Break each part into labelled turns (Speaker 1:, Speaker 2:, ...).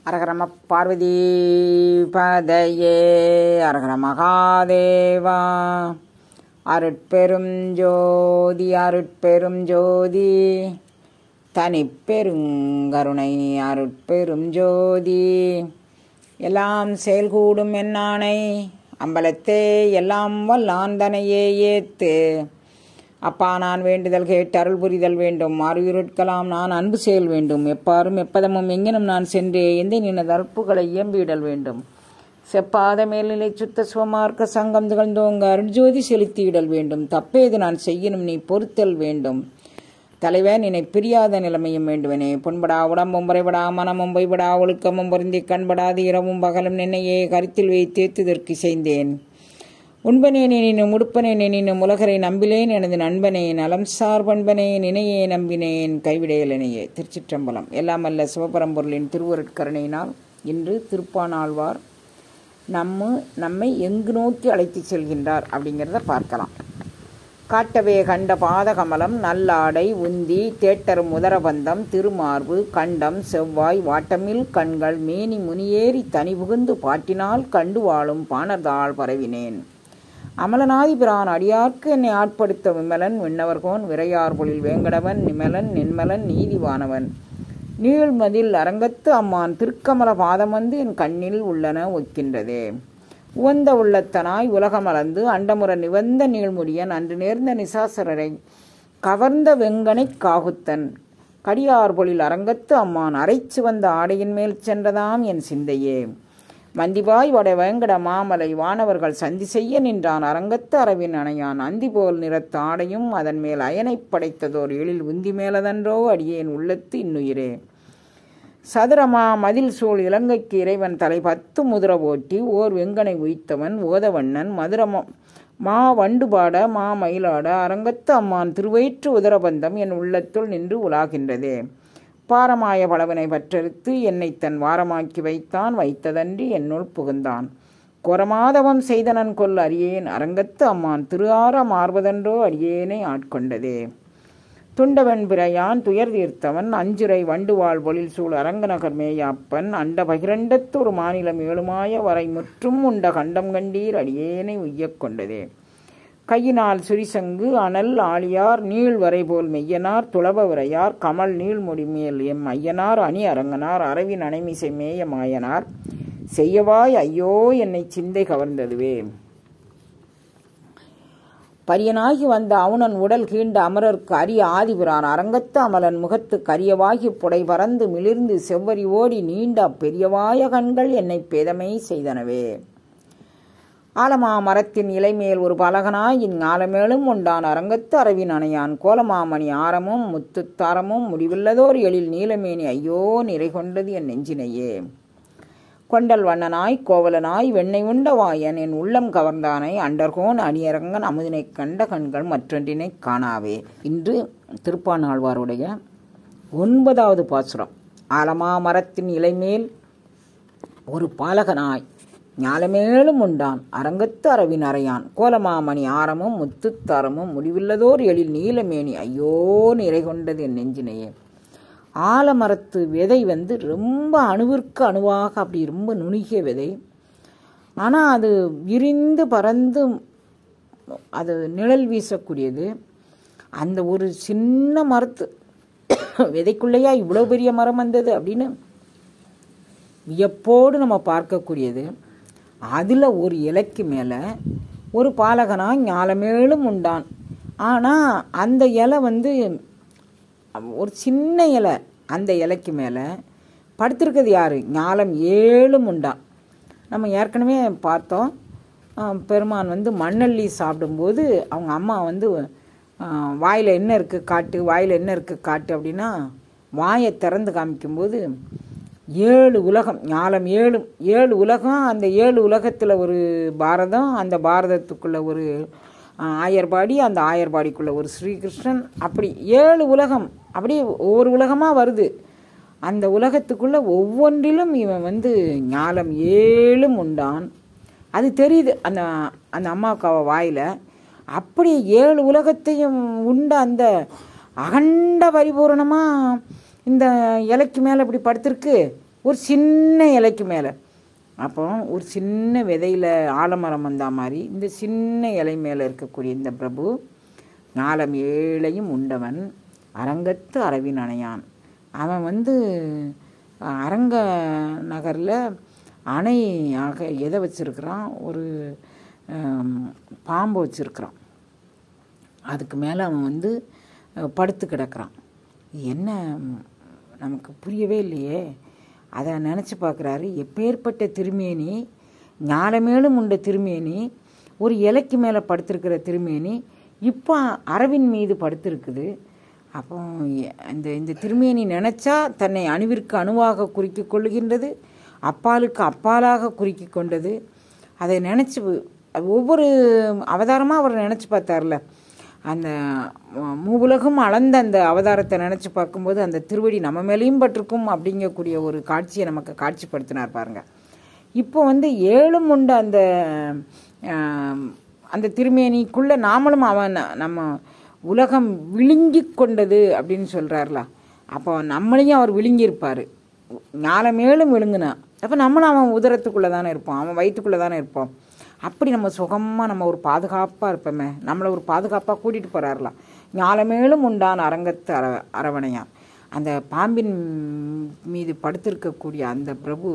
Speaker 1: அரகரம பார்வதி பதையே அரகர மகாதேவா அருட்பெரும் ஜோதி அருட்பெரும் ஜோதி தனிப்பெருங்கருணை அருட்பெரும் ஜோதி எல்லாம் செயல்கூடும் என்னானை அம்பலத்தே எல்லாம் வல்லான் தனையே ஏத்து அப்பா நான் வேண்டுதல் கேட்டு அருள் புரிதல் வேண்டும் மாறுயிருட்கலாம் நான் அன்பு செயல் வேண்டும் எப்பாரும் எப்பதமும் எங்கெனும் நான் சென்றே எந்த நினது அற்புகளை இயம்பிடல் வேண்டும் செப்பாத மேல்நிலை சுத்த சுவமார்க்க சங்கம் திகழ்ந்தோங்க அருட்ஜோதி செலுத்தியிடல் வேண்டும் தப்பேது நான் செய்யணும் நீ பொறுத்தல் வேண்டும் தலைவன் என்னை பிரியாத நிலைமையும் வேண்டுவனே புண்படா உடம்பும் புறைபடா மனமும் பொய்படா ஒழுக்கமும் பொருந்தி கண்படாது இரவும் பகலும் நின்னையே கருத்தில் வைத்தேத்துதற்கு செய்தேன் உண்பனே நினும் உடுப்பனே நினும் உலகரை நம்பிலேன் எனது நண்பனே நலம் சார் பண்பனே நினையே நம்பினேன் கைவிடையலனையே திருச்சிற்றம்பலம் எல்லாம் அல்ல சிவபரம்பொருளின் திருவருட்கரணையினால் இன்று திருப்பானாழ்வார் நம்ம நம்மை எங்கு நோக்கி அழைத்து செல்கின்றார் அப்படிங்கிறத பார்க்கலாம் காட்டவே கண்ட பாதகமலம் நல்லாடை உந்தி தேட்டரும் உதரபந்தம் திருமார்பு கண்டம் செவ்வாய் வாட்டமில் கண்கள் மேனி முனியேறி தனி புகுந்து பாட்டினால் கண்டு வாழும் பாணர்தாள் பரவினேன் அமலநாதி பிரான் அடியார்க்கு என்னை ஆட்படுத்த விமலன் விண்ணவர்கோன் விரையார் பொழில் வேங்கடவன் நிமலன் நின்மலன் நீதிவானவன் நீள்மதில் அரங்கத்து அம்மான் திருக்கமல பாதம் வந்து என் கண்ணில் உள்ளன ஒக்கின்றதே உவந்த உள்ளத்தனாய் உலகமளந்து அண்டமுற நிவந்த நீள்முடியன் அன்று நேர்ந்த நிசாசரரை கவர்ந்த வெங்கனை காகுத்தன் கடியார் பொழில் அரங்கத்து அம்மான் அரைச்சு வந்த ஆடையின் மேல் சென்றதாம் என் சிந்தையே மந்திபாய் வட வேங்கட மாமலை வானவர்கள் சந்தி செய்ய நின்றான் அரங்கத்து அரவின் அணையான் அந்தி போல் நிறத்த ஆடையும் அதன் மேல் அயனைப் படைத்ததோர் எழில் உந்தி மேலதன்றோ அடியேன் உள்ளத்து இன்னுயிரே சதுரமா மதில் சூழ் இலங்கைக்கு இறைவன் தலை பத்து முதிர ஓட்டி ஓர் வெங்கனை உய்த்தவன் ஓதவண்ணன் மதுரம மா வண்டுபாட மா மயிலாட அரங்கத்து அம்மான் திருவயிற்று உதரபந்தம் என் உள்ளத்துள் நின்று உலாகின்றதே பாரமாய பலவனை பற்றறுத்து என்னை தன் வாரமாக்கி வைத்தான் வைத்ததன்றி என்னுள் புகுந்தான் கொரமாதவம் செய்தனன் கொல் அரியேன் அரங்கத்து அம்மான் திரு ஆற மார்வதன்றோ அடியேனை ஆட்கொண்டதே துண்டவன் பிறையான் துயர் தீர்த்தவன் அஞ்சுரை வண்டுவாள் பொழில் சூழ் அரங்கநகர் மேயாப்பன் அண்ட பகிரண்டத்து ஒரு மாநிலம் ஏழுமாய வரை முற்றும் உண்ட கண்டம் கண்டீர் அடியேனை உய்யக் கொண்டதே கையினால் சுரிசங்கு அனல் ஆழியார் நீள் வரை போல் மெய்யனார் துளப விரையார் கமல் நீள்முடி மேல் எம் ஐயனார் அணி அரங்கனார் அரவின் அணைமிசை மேய மாயனார் செய்யவாய் ஐயோ என்னை சிந்தை கவர்ந்ததுவே பரியனாகி வந்த அவுணன் உடல் கீண்ட அமரர்க்கு அரிய ஆதிபிரான் அரங்கத்து அமலன் முகத்து கரியவாகி புடை பறந்து மிளிர்ந்து செவ்வரி ஓடி நீண்ட பெரியவாய கண்கள் என்னை பேதமை செய்தனவே ஆலமா மரத்தின் இலைமேல் ஒரு பலகனாய் இந்நாளமேலும் உண்டான் அரங்கத்து அரவின் அணையான் கோலமாமணி ஆரமும் முத்துத்தாரமும் முடிவில்லதோர் எழில் நீலமேனி ஐயோ நிறை கொண்டது என் நெஞ்சினையே கொண்டல் வண்ணனாய் கோவலனாய் வெண்ணை உண்ட வாயன் என் உள்ளம் கவர்ந்தானை அண்டர்கோன் அணியரங்கன் அமுதினைக் கண்ட கண்கள் மற்றொன்றினை காணாவே இன்று திருப்பானாழ்வாருடைய ஒன்பதாவது பாசுரம் ஆலமா மரத்தின் இலைமேல் ஒரு பாலகனாய் ஞாலமேலும் உண்டான் அரங்கத்து அரவின் அறையான் கோலமாமணி ஆரமும் முத்துத்தாரமும் முடிவில்லதோர் எழில் நீலமேனி ஐயோ நிறை கொண்டது என் நெஞ்சினையே ஆலமரத்து விதை வந்து ரொம்ப அணுவிற்கு அணுவாக அப்படி ரொம்ப நுணுகிய விதை ஆனால் அது விரிந்து பறந்து அது நிழல் வீசக்கூடியது அந்த ஒரு சின்ன மரத்து விதைக்குள்ளேயா இவ்வளோ பெரிய மரம் வந்தது அப்படின்னு வியப்போடு நம்ம பார்க்கக்கூடியது அதில் ஒரு இலைக்கு மேலே ஒரு பாலகனாக ஞாலமேலும் உண்டான் ஆனால் அந்த இலை வந்து ஒரு சின்ன இலை அந்த இலைக்கு மேலே படுத்திருக்கிறது யார் ஞாலம் ஏழும் உண்டான் நம்ம ஏற்கனவே பார்த்தோம் பெருமான் வந்து மண்ணள்ளி சாப்பிடும்போது அவங்க அம்மா வந்து வாயில் என்ன இருக்குது காட்டு வாயில் என்ன இருக்குது காட்டு அப்படின்னா வாயை திறந்து காமிக்கும்போது ஏழு உலகம் ஞாலம் ஏழு ஏழு உலகம் அந்த ஏழு உலகத்தில் ஒரு பாரதம் அந்த பாரதத்துக்குள்ள ஒரு ஆயர்பாடி அந்த ஆயர்பாடிக்குள்ள ஒரு ஸ்ரீகிருஷ்ணன் அப்படி ஏழு உலகம் அப்படியே ஒவ்வொரு உலகமாக வருது அந்த உலகத்துக்குள்ள ஒவ்வொன்றிலும் இவன் வந்து ஞாலம் ஏழும் உண்டான் அது தெரியுது அந்த அந்த அம்மாவுக்கு அவ வாயில் அப்படி ஏழு உலகத்தையும் உண்ட அந்த அகண்ட பரிபூரணமாக இந்த இலைக்கு மேலே இப்படி படுத்திருக்கு ஒரு சின்ன இலைக்கு மேலே அப்போ ஒரு சின்ன விதையில் ஆலமரம் வந்தா மாதிரி இந்த சின்ன இலை மேலே இருக்கக்கூடிய இந்த பிரபு ஞாலம் ஏழையும் உண்டவன் அரங்கத்து அரவின் அணையான் அவன் வந்து அஹ், அரங்க நகரில் அணையாக எதை வச்சிருக்கிறான் ஒரு ஆம், பாம்பு வச்சிருக்கிறான் அதுக்கு மேலே அவன் வந்து அஹ், படுத்து கிடக்கிறான் என்ன ம், நமக்கு புரியவே இல்லையே அதை நினச்சி பார்க்குறாரு எப்பேற்பட்ட திருமேனி ஞாலமேலும் உண்ட திருமேனி ஒரு இலைக்கு மேலே படுத்திருக்கிற திருமேனி இப்போ அரவின் மீது படுத்திருக்குது அப்போ எ- இந்த இந்த திருமேனி நினச்சா தன்னை அணுவிற்கு அணுவாக குறிக்கிக் கொள்ளுகின்றது அப்பாலுக்கு அப்பாலாக குறிக்கிக் கொண்டது அதை நினச்சி ஒவ்வொரு அவதாரமாக அவர் நினச்சி பார்த்தார்ல அந்த ம- மூவுலகும் அளந்த அந்த அவதாரத்தை நினச்சி பார்க்கும்போது அந்த திருவடி நம்ம மேலேயும் பட்டிருக்கும் அப்படிங்கக்கூடிய ஒரு காட்சியை நமக்கு காட்சிப்படுத்தினார் பாருங்க இப்போ வந்து ஏழும் உண்டு அந்த ஆம், அந்த திருமேனிக்குள்ளே நாமளும் அவன் நம்ம உலகம் விழுங்கி கொண்டது அப்படின்னு சொல்கிறார்ல அப்போ நம்மளையும் அவர் விழுங்கியிருப்பார் ஞால மேலும் விழுங்குனா அப்போ நம்மளும் அவன் உதரத்துக்குள்ளே தானே இருப்போம் அவன் வயிற்றுக்குள்ளே தானே இருப்போம் அப்படி நம்ம சுகமாக நம்ம ஒரு பாதுகாப்பாக இருப்போமே நம்மளை ஒரு பாதுகாப்பாக கூட்டிகிட்டு போகிறாரலாம் ஞாலமேலும் உண்டான அரங்கத்து அர அரவணையான் அந்த பாம்பின் மீது படுத்திருக்கக்கூடிய அந்த பிரபு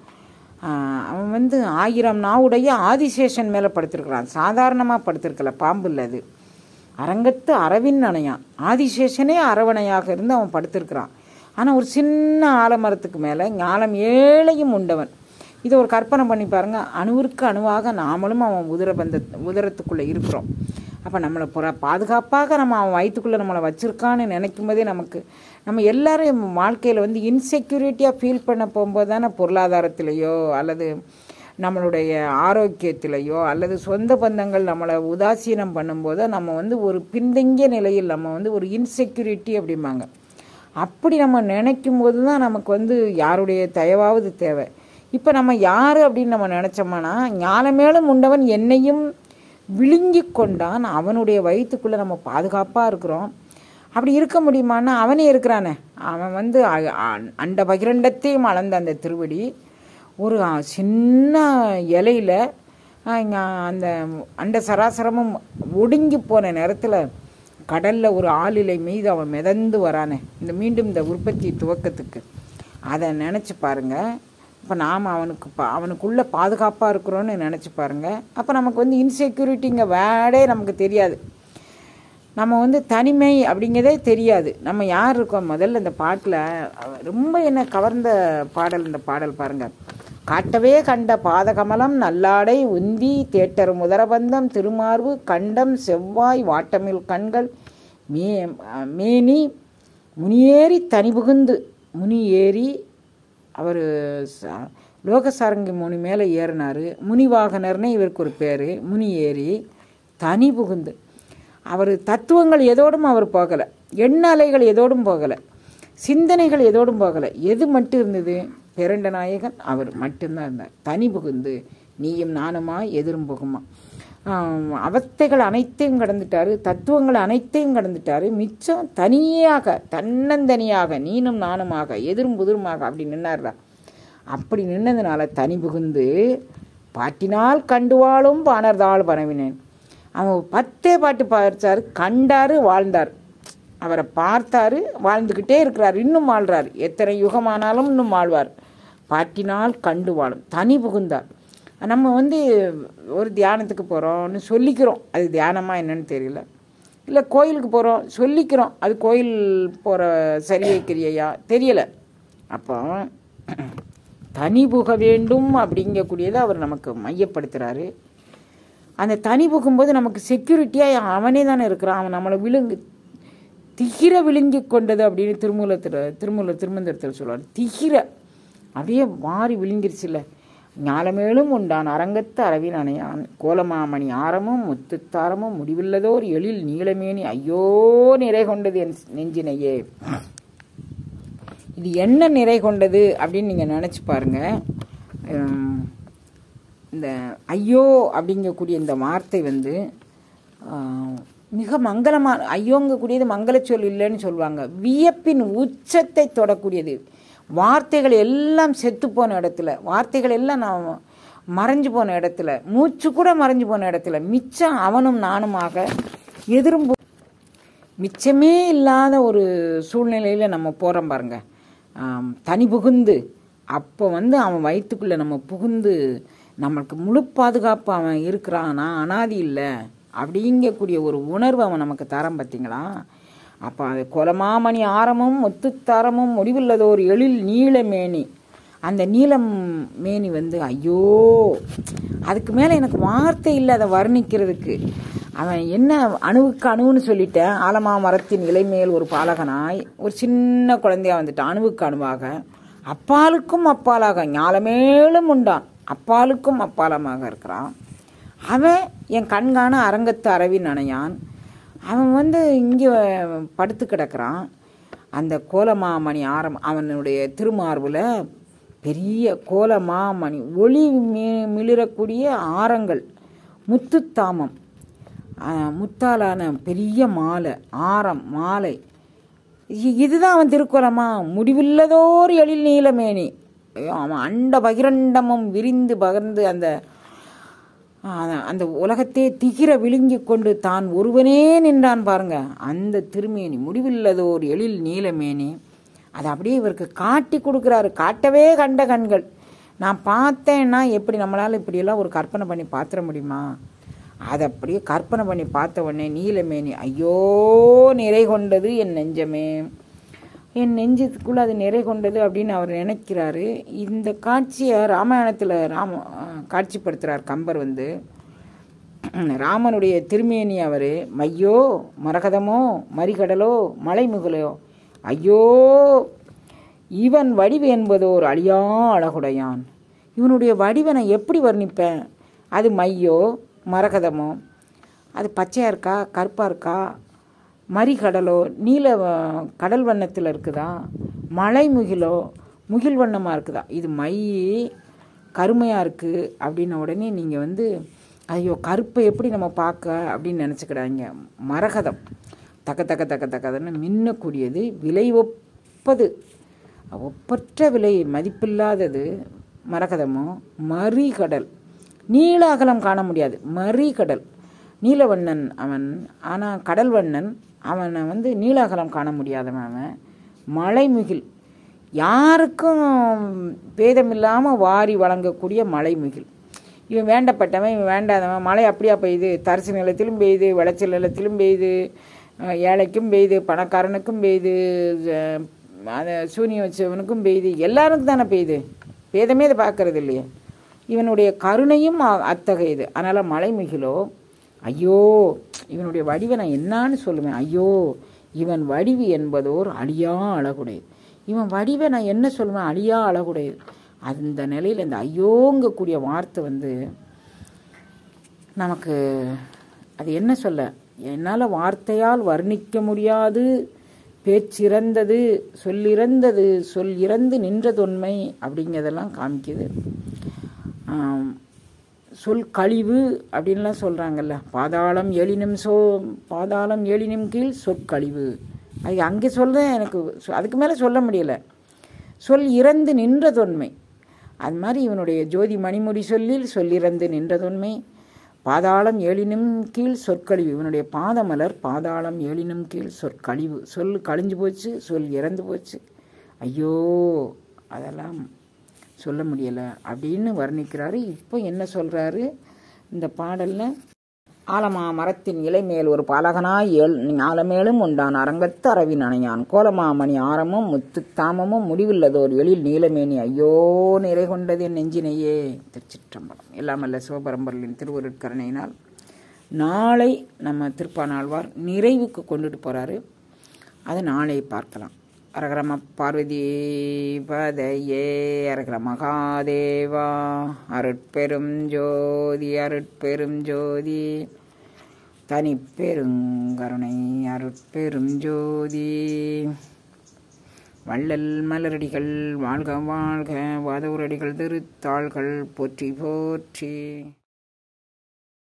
Speaker 1: ஆஹ், அவன் வந்து ஆயிரம் நாவுடைய ஆதிசேஷன் மேலே படுத்திருக்கிறான் சாதாரணமாக படுத்திருக்கல பாம்பு இல்லை அது அரங்கத்து அரவின் அணையான் ஆதிசேஷனே அரவணையாக இருந்து அவன் படுத்திருக்கிறான் ஆனால் ஒரு சின்ன ஆலமரத்துக்கு மேலே ஞாலம் ஏழையும் உண்டவன் இதை ஒரு கற்பனை பண்ணி பாருங்க அணுவிற்கு அணுவாக நாமளும் அவன் உதர பந்த உதரத்துக்குள்ளே இருக்கிறோம் அப்போ நம்மளை புற பாதுகாப்பாக நம்ம அவன் வயிற்றுக்குள்ளே நம்மளை வச்சுருக்கான்னு நினைக்கும் போதே நமக்கு நம்ம எல்லாரும் வாழ்க்கையில் வந்து இன்செக்யூரிட்டியாக ஃபீல் பண்ண போகும்போது தானே பொருளாதாரத்திலேயோ அல்லது நம்மளுடைய ஆரோக்கியத்திலேயோ அல்லது சொந்த பந்தங்கள் நம்மளை உதாசீனம் பண்ணும்போது நம்ம வந்து ஒரு பின்தங்கிய நிலையில் நம்ம வந்து ஒரு இன்செக்யூரிட்டி அப்படிம்பாங்க அப்படி நம்ம நினைக்கும் போது தான் நமக்கு வந்து யாருடைய தயவாவது தேவை இப்போ நம்ம யார் அப்படின்னு நம்ம நினச்சோம்னா ஞானமேலும் உண்டவன் என்னையும் விழுங்கி கொண்டான் அவனுடைய வயிற்றுக்குள்ளே நம்ம பாதுகாப்பாக இருக்கிறோம் அப்படி இருக்க முடியுமான்னா அவனே இருக்கிறானே அவன் வந்து அ- அ- அண்ட பகிரண்டத்தையும் அளந்த அந்த திருவடி ஒரு அ, சின்ன இலையில அ, இங்க அந்த அண்ட சராசரமும் ஒடுங்கி போன நேரத்தில் கடல்ல ஒரு ஆளிலை மீது அவன் மிதந்து வரானே இந்த மீண்டும் இந்த உற்பத்தி துவக்கத்துக்கு அதை நினச்சி பாருங்க இப்போ நாம் அவனுக்கு பா அவனுக்குள்ளே பாதுகாப்பாக இருக்கிறோன்னு நினச்சி பாருங்க அப்போ நமக்கு வந்து இன்செக்யூரிட்டிங்க வேடே நமக்கு தெரியாது நம்ம வந்து தனிமை அப்படிங்கிறதே தெரியாது நம்ம யார் இருக்கோம் முதல்ல இந்த பாட்டில் ரொம்ப என்ன கவர்ந்த பாடல் இந்த பாடல் பாருங்க காட்டவே கண்ட பாதகமலம் நல்லாடை உந்தி தேட்டர் முதரபந்தம் திருமார்பு கண்டம் செவ்வாய் வாட்டமில் கண்கள் மே மேனி முனியேறி தனி புகுந்து முனி ஏறி அவர் லோகசாரங்கி முனி மேலே ஏறினார் முனிவாகனர்னே இவருக்கு ஒரு பேர் முனி ஏறி தனி புகுந்து அவர் தத்துவங்கள் எதோடும் அவர் போகலை எண்ண அலைகள் எதோடும் போகலை சிந்தனைகள் எதோடும் போகலை எது மட்டும் இருந்தது பிறண்ட நாயகன் அவர் மட்டும்தான் இருந்தார் தனி புகுந்து நீயும் நானுமா எதிரும் புகுமா ஆம், அவஸ்தைகள் அனைத்தையும் கடந்துட்டாரு தத்துவங்கள் அனைத்தையும் கடந்துட்டாரு மிச்சம் தனியாக தன்னந்தனியாக நீனும் நானுமாக எதிரும் புதிருமாக அப்படி நின்னார்டா அப்படி நின்னதுனால தனி புகுந்து பாட்டினால் கண்டு வாழும் பாணர்தாள் பரவினேன் அவன் பத்தே பாட்டு படிச்சாரு கண்டாரு வாழ்ந்தார் அவரை பார்த்தாரு வாழ்ந்துக்கிட்டே இருக்கிறார் இன்னும் வாழ்றார் எத்தனை யுகமானாலும் இன்னும் வாழ்வார் பாட்டினால் கண்டு வாழும் தனி புகுந்தார் நம்ம வந்து ஒரு தியானத்துக்கு போகிறோம்னு சொல்லிக்கிறோம் அது தியானமாக என்னன்னு தெரியல இல்லை கோயிலுக்கு போகிறோம் சொல்லிக்கிறோம் அது கோயில் போகிற சரியை கிரியையா தெரியலை அப்போ தனி புக வேண்டும் அப்படிங்கக்கூடியதை அவர் நமக்கு மையப்படுத்துகிறாரு அந்த தனி புகும்போது நமக்கு செக்யூரிட்டியாக அவனே தானே இருக்கிறான் அவன் நம்மளை விழுங்கு திகிர விழுங்கி கொண்டது அப்படின்னு திருமூலத்தில் திருமூல திருமந்திரத்தில் சொல்லுவார் திகிர அப்படியே மாறி விழுங்கிருச்சுல்ல ஞாலமேலும் உண்டான் அரங்கத்து அரவின் அணையான் கோலமாமணி ஆரமும் முத்துத்தாரமும் முடிவில்லதோர் எழில் நீளமேனி ஐயோ நிறை கொண்டது என் நெஞ்சினையே இது என்ன நிறை கொண்டது அப்படின்னு நீங்கள் நினச்சி பாருங்க உம், இந்த ஐயோ அப்படிங்கக்கூடிய இந்த வார்த்தை வந்து ஆஹ், மிக மங்களமான ஐயோங்கக்கூடியது மங்களச் சொல் இல்லைன்னு சொல்லுவாங்க வியப்பின் உச்சத்தை தொடக்கூடியது வார்த்தைகள் எல்லாம் செத்து போன இடத்துல வார்த்தைகள் எல்லாம் நான் மறைஞ்சு போன இடத்துல மூச்சு கூட மறைஞ்சு போன இடத்துல மிச்சம் அவனும் நானுமாக எதிரும் மிச்சமே இல்லாத ஒரு சூழ்நிலையில் நம்ம போகிறோம் பாருங்க ஆம், தனி புகுந்து அப்போ வந்து அவன் வயிற்றுக்குள்ளே நம்ம புகுந்து நம்மளுக்கு முழு பாதுகாப்பு அவன் இருக்கிறான் நான் அனாதி இல்லை அப்படிங்கக்கூடிய ஒரு உணர்வு அவன் நமக்கு தரான் பார்த்தீங்களா அப்போ அது கொலமாமணி ஆரமும் முத்துத்தாரமும் முடிவுள்ளதோர் எழில் நீலமேனி அந்த நீலம் மேனி வந்து ஐயோ அதுக்கு மேலே எனக்கு வார்த்தை இல்லை அதை வர்ணிக்கிறதுக்கு அவன் என்ன அணுவுக்கு அணுவுன்னு சொல்லிட்டேன் ஆலமா மரத்தின் இலைமேல் ஒரு பாலகனாய் ஒரு சின்ன குழந்தையா வந்துட்டான் அணுவுக்கு அணுவாக அப்பாலுக்கும் அப்பாலாக ஞாலமேலும் உண்டான் அப்பாலுக்கும் அப்பாலமாக இருக்கிறான் அவன் என் கண்காண அரங்கத்து அரவின் அணையான் அவன் வந்து இங்கே படுத்து கிடக்கிறான் அந்த கோலமாமணி ஆரம் அவனுடைய திருமார்புல பெரிய கோலமாமணி ஒளி மி மிளிரக்கூடிய ஆரங்கள் முத்துத்தாமம் ஆஹ், முத்தாலான பெரிய மாலை ஆரம் மாலை இ- இதுதான் அவன் திருக்குறமா முடிவில்லதோர் எழில் நீலமேனி ஐயோ, அவன் அண்ட பகிரண்டமும் விரிந்து பகர்ந்து அந்த ஆஹ், அந்த உலகத்தை திகிர விழுங்கிக் கொண்டு தான் ஒருவனே நின்றான் பாருங்க அந்த திருமேனி முடிவில்லதோர் எழில் நீலமேனி அதை அப்படியே இவருக்கு காட்டி கொடுக்குறாரு காட்டவே கண்ட கண்கள் நான் பார்த்தேன்னா எப்படி நம்மளால் இப்படியெல்லாம் ஒரு கற்பனை பண்ணி பார்த்துட முடியுமா அதை அப்படியே கற்பனை பண்ணி பார்த்த உடனே நீலமேனி ஐயோ நிறை கொண்டது என் நெஞ்சமே என் நெஞ்சத்துக்குள்ளே அது நிறை கொண்டது அப்படின்னு அவர் நினைக்கிறாரு இந்த காட்சியை ராமாயணத்தில் ராம காட்சிப்படுத்துகிறார் கம்பர் வந்து ராமனுடைய திருமேனி அவர் மையோ மரகதமோ மறிகடலோ மலைமுகலோ ஐயோ இவன் வடிவு என்பதோ ஒரு அழியா அழகுடையான் இவனுடைய வடிவை நான் எப்படி வர்ணிப்பேன் அது மையோ மரகதமோ அது பச்சையாக இருக்கா கருப்பாக இருக்கா மறிகடலோ நீல வ- கடல் வண்ணத்தில் இருக்குதா மலை முகிலோ முகில் வண்ணமாக இருக்குதா இது மை கருமையாக இருக்குது அப்படின்ன உடனே நீங்கள் வந்து ஐயோ கருப்பை எப்படி நம்ம பார்க்க அப்படின்னு நினச்சிக்கிடாங்க மரகதம் தக்க தக்க தக்க தக்கதுன்னு மின்னக்கூடியது விலை ஒப்பது ஒப்பற்ற விலை மதிப்பில்லாதது மரகதமோ மறிகடல் நீல அகலம் காண முடியாது மறிகடல் நீலவண்ணன் அவன் ஆனால் கடல்வண்ணன் அவனை வந்து நீல அகலம் காண முடியாதவன் அவன் மலைமுகில் யாருக்கும் பேதமில்லாமல் வாரி வழங்கக்கூடிய மலைமுகில் இவன் வேண்டப்பட்டவன் இவன் வேண்டாதவன் மழை அப்படியா பெய்யுது தரிசு நிலத்திலும் பெய்யுது விளைச்சல் நிலத்திலும் பெய்யுது அஹ் ஏழைக்கும் பெய்யுது பணக்காரனுக்கும் பெய்யுது அஹ் அதை சூனியம் வச்சவனுக்கும் பெய்யுது எல்லாருக்கும் தானே பெய்யுது பேதமே இதை பார்க்கறது இல்லையே இவனுடைய கருணையும் அ- அத்தகையது அதனால் மலைமிகிலோ ஐயோ இவனுடைய வடிவை நான் என்னான்னு சொல்லுவேன் ஐயோ இவன் வடிவு என்பதோர் அழியா அழகுடையது இவன் வடிவை நான் என்ன சொல்லுவேன் அழியா அழகுடையது அந்த நிலையில் இந்த ஐயோங்கக்கூடிய வார்த்தை வந்து நமக்கு அது என்ன சொல்ல என்னால் வார்த்தையால் வர்ணிக்க முடியாது பேச்சிறந்தது சொல்லிறந்தது சொல் இறந்து நின்றதொன்மை அப்படிங்கிறதெல்லாம் காமிக்குது ஆம், சொல் கழிவு அப்படின்லாம் சொல்கிறாங்கல்ல பாதாளம் எழினும் சோ பாதாளம் எழினும் கீழ் சொற்கழிவு அது அங்கே சொல்ல எனக்கு சொ- அதுக்கு மேலே சொல்ல முடியல சொல் இறந்து நின்றதொன்மை அது மாதிரி இவனுடைய ஜோதி மணிமுடி சொல்லில் சொல்லிறந்து நின்றதொன்மை பாதாளம் ஏழினும் கீழ் சொற்கழிவு இவனுடைய பாதமலர் பாதாளம் ஏழினும் கீழ் சொற்கழிவு சொல் கழிஞ்சு போச்சு சொல் இறந்து போச்சு ஐயோ அதெல்லாம் சொல்ல முடியலை அப்படின்னு வர்ணிக்கிறாரு இப்போ என்ன சொல்கிறாரு இந்த பாடலில் ஆலமா மரத்தின் இலை மேல் ஒரு பாலகனாய் ஏழ் ஞாலமேலும் உண்டான் அரங்கத்து அரவின் அணையான் கோலமாமணி ஆரமும் முத்துத்தாமமும் முடிவில்லதோர் எழில் நீலமேனி ஐயோ நிறை கொண்டது என் நெஞ்சினையே திருச்சிற்றம்பலம் எல்லாமல்ல சிவபரம்பொருளின் திருவருட்கருணையினால் நாளை நம்ம திருப்பானாழ்வார் நிறைவுக்கு கொண்டுட்டு போகிறாரு அதை நாளை பார்க்கலாம் அரகரம பார்வதி பதையே அரகர மகாதேவா அருட்பெரும் ஜோதி அருட்பெரும் ஜோதி தனிப்பெருங்கருணை அருட்பெரும் ஜோதி வள்ளல் மலரடிகள் வாழ்க வாழ்க வாதவரடிகள் திருத்தாள்கள் போற்றி போற்றி